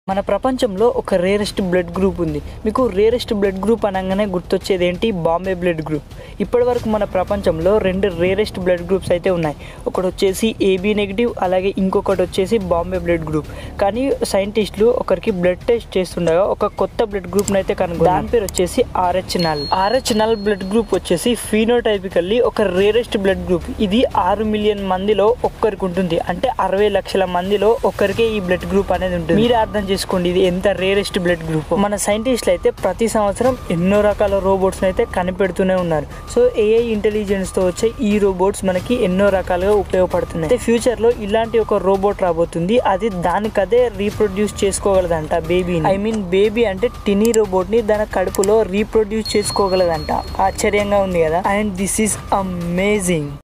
మన ప్రపంచంలో ఒక రేరెస్ట్ బ్లడ్ గ్రూప్ ఉంది మీకు రేరెస్ట్ బ్లడ్ గ్రూప్ అనగానే గుర్తొచ్చేది ఏంటి బాంబే బ్లడ్ గ్రూప్ ఇప్పటి వరకు మన ప్రపంచంలో రెండు రేరెస్ట్ బ్లడ్ గ్రూప్స్ అయితే ఉన్నాయి ఒకటి వచ్చేసి ఏబీ నెగిటివ్ అలాగే ఇంకొకటి వచ్చేసి బాంబే బ్లడ్ గ్రూప్ కానీ సైంటిస్టులు ఒకరికి బ్లడ్ టెస్ట్ చేస్తుండగా ఒక కొత్త బ్లడ్ గ్రూప్ని అయితే కనుగొన్నారు దాని పేరు వచ్చేసి Rh null Rh null blood group వచ్చేసి ఫీనోటైపికల్లీ ఒక రేరెస్ట్ బ్లడ్ గ్రూప్ ఇది ఆరు మిలియన్ మందిలో ఒక్కరికి ఉంటుంది అంటే అరవై లక్షల మందిలో ఒక్కరికే ఈ బ్లడ్ గ్రూప్ అనేది ఉంటుంది మీరు అర్థం చేసుకోండి ఇది ఎంత రేరెస్ట్ బ్లడ్ గ్రూప్ మన సైంటిస్టులు అయితే ప్రతి సంవత్సరం ఎన్నో రకాల రోబోట్స్ అయితే కనిపెడుతూనే ఉన్నారు సో ఏఐ ఇంటెలిజెన్స్ తో వచ్చే ఈ రోబోట్స్ మనకి ఎన్నో రకాలుగా ఉపయోగపడుతున్నాయి అయితే ఫ్యూచర్ లో ఇలాంటి ఒక రోబోట్ రాబోతుంది అది దానికదే రీప్రొడ్యూస్ చేసుకోగలదంట బేబీని ఐ మీన్ బేబీ అంటే టినీ రోబోట్ ని దాని కడుపులో రీప్రొడ్యూస్ చేసుకోగలదంట ఆశ్చర్యంగా ఉంది కదా అండ్ దిస్ ఈస్ అమేజింగ్